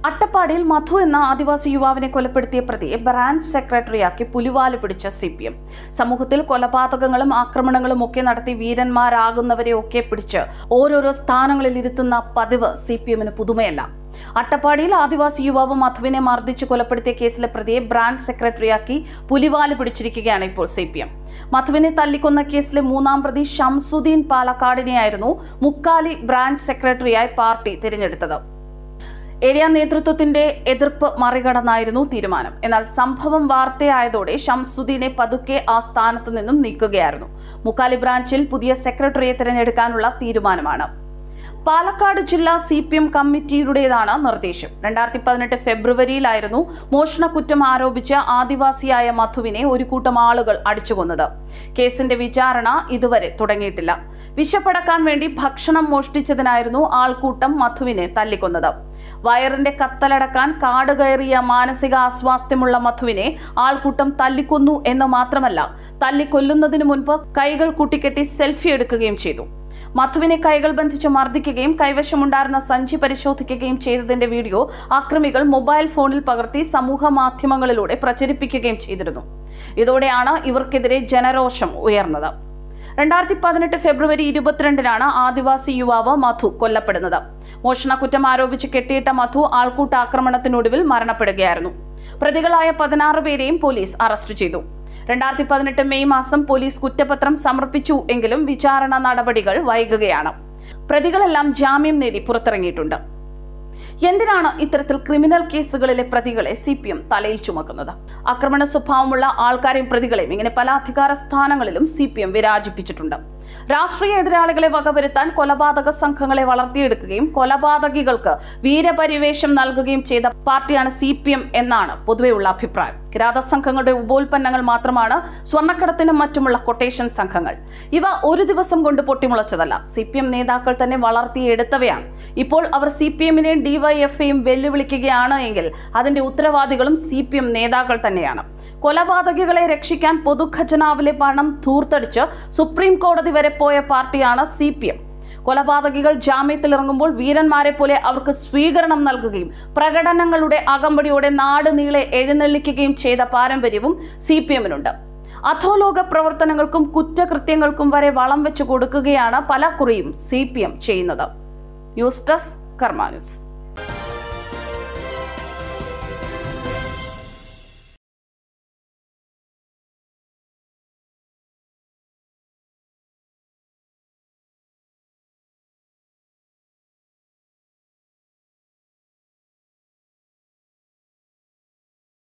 അട്ടപ്പാടിയിൽ മധു എന്ന ആദിവാസി യുവാവിനെ കൊലപ്പെടുത്തിയ പ്രതിയെ ബ്രാഞ്ച് സെക്രട്ടറിയാക്കി പുലിവാല് പിടിച്ച സി പി എം സമൂഹത്തിൽ കൊലപാതകങ്ങളും ആക്രമണങ്ങളും ഒക്കെ നടത്തി വീരന്മാരാകുന്നവരെ ഒക്കെ പിടിച്ച് ഓരോരോ സ്ഥാനങ്ങളിൽ ഇരുത്തുന്ന പതിവ് സി പി എമ്മിന് പുതുമയല്ല അട്ടപ്പാടിയിൽ ആദിവാസി യുവാവ് മധുവിനെ മർദ്ദിച്ച് കൊലപ്പെടുത്തിയ കേസിലെ പ്രതിയെ ബ്രാഞ്ച് സെക്രട്ടറിയാക്കി പുലിവാല് പിടിച്ചിരിക്കുകയാണ് ഇപ്പോൾ സി പി എം മധുവിനെ തല്ലിക്കൊന്ന കേസിലെ മൂന്നാം പ്രതി ഷംസുദ്ദീൻ പാലക്കാടിനെയായിരുന്നു മുക്കാലി ബ്രാഞ്ച് സെക്രട്ടറിയായി പാർട്ടി തിരഞ്ഞെടുത്തത് ഏരിയ നേതൃത്വത്തിന്റെ എതിർപ്പ് മറികടന്നായിരുന്നു തീരുമാനം എന്നാൽ സംഭവം വാർത്തയായതോടെ ഷംസുദ്ദീനെ പതുക്കെ ആ സ്ഥാനത്ത് നിന്നും നീക്കുകയായിരുന്നു മുക്കാലി ബ്രാഞ്ചിൽ പുതിയ സെക്രട്ടറിയെ തിരഞ്ഞെടുക്കാനുള്ള തീരുമാനമാണ് പാലക്കാട് ജില്ലാ സി പി എം കമ്മിറ്റിയുടേതാണ് നിർദ്ദേശം രണ്ടായിരത്തി പതിനെട്ട് ഫെബ്രുവരിയിലായിരുന്നു മോഷണക്കുറ്റം ആരോപിച്ച ആദിവാസിയായ മധുവിനെ ഒരു കൂട്ടം ആളുകൾ അടിച്ചുകൊന്നത് കേസിന്റെ വിചാരണ ഇതുവരെ തുടങ്ങിയിട്ടില്ല വിശപ്പടക്കാൻ വേണ്ടി ഭക്ഷണം മോഷ്ടിച്ചതിനായിരുന്നു ആൾക്കൂട്ടം മധുവിനെ തല്ലിക്കൊന്നത് വയറിന്റെ കത്തലടക്കാൻ കാട് കയറിയ മാനസിക അസ്വാസ്ഥ്യമുള്ള മധുവിനെ ആൾക്കൂട്ടം തല്ലിക്കൊന്നു എന്ന് മാത്രമല്ല തല്ലിക്കൊല്ലുന്നതിന് മുൻപ് കൈകൾ കൂട്ടിക്കെട്ടി സെൽഫി എടുക്കുകയും ചെയ്തു മധുവിനെ കൈകൾ ബന്ധിച്ച് മർദ്ദിക്കുകയും കൈവശമുണ്ടായിരുന്ന സഞ്ചി പരിശോധിക്കുകയും ചെയ്തതിന്റെ വീഡിയോ ആക്രമികൾ മൊബൈൽ ഫോണിൽ പകർത്തി സമൂഹ മാധ്യമങ്ങളിലൂടെ പ്രചരിപ്പിക്കുകയും ചെയ്തിരുന്നു ഇതോടെയാണ് ഇവർക്കെതിരെ ജനരോഷം ഉയർന്നത് രണ്ടായിരത്തി പതിനെട്ട് ഫെബ്രുവരി ഇരുപത്തിരണ്ടിനാണ് ആദിവാസി യുവാവ് മധു കൊല്ലപ്പെടുന്നത് മോഷണക്കുറ്റം ആരോപിച്ച് കെട്ടിയിട്ട മധു ആൾക്കൂട്ട ആക്രമണത്തിനൊടുവിൽ മരണപ്പെടുകയായിരുന്നു പ്രതികളായ പതിനാറ് പേരെയും പോലീസ് അറസ്റ്റ് ചെയ്തു രണ്ടായിരത്തി പതിനെട്ട് മെയ് മാസം പോലീസ് കുറ്റപത്രം സമർപ്പിച്ചു എങ്കിലും വിചാരണ നടപടികൾ വൈകുകയാണ് പ്രതികളെല്ലാം ജാമ്യം നേടി പുറത്തിറങ്ങിയിട്ടുണ്ട് എന്തിനാണ് ഇത്തരത്തിൽ ക്രിമിനൽ കേസുകളിലെ പ്രതികളെ സി പി എം തലയിൽ ചുമക്കുന്നത് ആക്രമണ സ്വഭാവമുള്ള ആൾക്കാരെയും പ്രതികളെയും ഇങ്ങനെ പല അധികാര സ്ഥാനങ്ങളിലും സി പി എം വിരാജിപ്പിച്ചിട്ടുണ്ട് രാഷ്ട്രീയ എതിരാളികളെ വകവരുത്താൻ കൊലപാതക സംഘങ്ങളെ വളർത്തിയെടുക്കുകയും കൊലപാതകികൾക്ക് വീരപരിവേഷം നൽകുകയും ചെയ്ത പാർട്ടിയാണ് സി പി എം എന്നാണ് പൊതുവെയുള്ള അഭിപ്രായം കിരാത സംഘങ്ങളുടെ ഉപോൽപ്പന്നങ്ങൾ മാത്രമാണ് സ്വർണ്ണക്കടത്തിനും മറ്റുമുള്ള കൊട്ടേഷൻ സംഘങ്ങൾ ഇവ ഒരു ദിവസം കൊണ്ട് പൊട്ടിമുളച്ചതല്ല സി പി എം നേതാക്കൾ തന്നെ വളർത്തിയെടുത്തവയാണ് ഇപ്പോൾ അവർ സി പി എമ്മിനെയും ഡിവൈഎഫ്ഐയും വെല്ലുവിളിക്കുകയാണ് എങ്കിൽ അതിന്റെ ഉത്തരവാദികളും സി പി എം നേതാക്കൾ തന്നെയാണ് കൊലപാതകികളെ രക്ഷിക്കാൻ പൊതുഖജനാവിലെ പണം ധൂർത്തടിച്ച് സുപ്രീം കോടതി വരെ പോയ പാർട്ടിയാണ് സി പി എം കൊലപാതകികൾ ജാമ്യത്തിലിറങ്ങുമ്പോൾ വീരന്മാരെ പോലെ അവർക്ക് സ്വീകരണം നൽകുകയും പ്രകടനങ്ങളുടെ അകമ്പടിയോടെ നാട് നീളെ എഴുന്നള്ളിക്കുകയും ചെയ്ത പാരമ്പര്യവും സി പി എമ്മിനുണ്ട് അധോലോക പ്രവർത്തനങ്ങൾക്കും കുറ്റകൃത്യങ്ങൾക്കും വരെ വളം വെച്ച് കൊടുക്കുകയാണ് പല കുറിയും സി പി എം ചെയ്യുന്നത് ന്യൂസ് ഡെസ്ക് കർമാ ന്യൂസ്